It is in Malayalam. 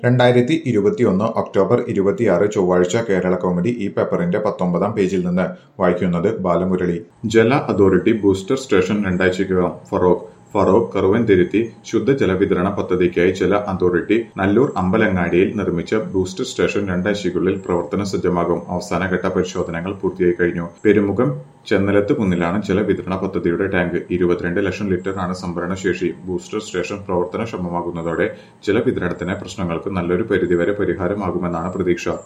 രണ്ടായിരത്തി ഇരുപത്തിയൊന്ന് ഒക്ടോബർ ഇരുപത്തിയാറ് ചൊവ്വാഴ്ച കേരള കൗമുദി ഈ പേപ്പറിന്റെ പത്തൊമ്പതാം പേജിൽ നിന്ന് വായിക്കുന്നത് ബാലമുരളി ജല അതോറിറ്റി ബൂസ്റ്റർ സ്റ്റേഷൻ രണ്ടാഴ്ചയ്ക്കകം ഫറോക്ക് ഫറോക്ക് കറുവൻതിരുത്തി ശുദ്ധജല വിതരണ പദ്ധതിക്കായി ജല അതോറിറ്റി നല്ലൂർ അമ്പലങ്ങാടിയിൽ നിർമ്മിച്ച ബൂസ്റ്റർ സ്റ്റേഷൻ രണ്ടാഴ്ചയ്ക്കുള്ളിൽ പ്രവർത്തന സജ്ജമാകും അവസാനഘട്ട പരിശോധനകൾ പൂർത്തിയായി കഴിഞ്ഞു പെരുമുഖം ചെന്നലത്ത് കുന്നിലാണ് ജലവിതരണ പദ്ധതിയുടെ ടാങ്ക് ഇരുപത്തിരണ്ട് ലക്ഷം ലിറ്റർ ആണ് സംഭരണ ശേഷി ബൂസ്റ്റർ സ്റ്റേഷൻ പ്രവർത്തനക്ഷമമാകുന്നതോടെ ജലവിതരണത്തിന് പ്രശ്നങ്ങൾക്ക് നല്ലൊരു പരിധിവരെ പരിഹാരമാകുമെന്നാണ് പ്രതീക്ഷ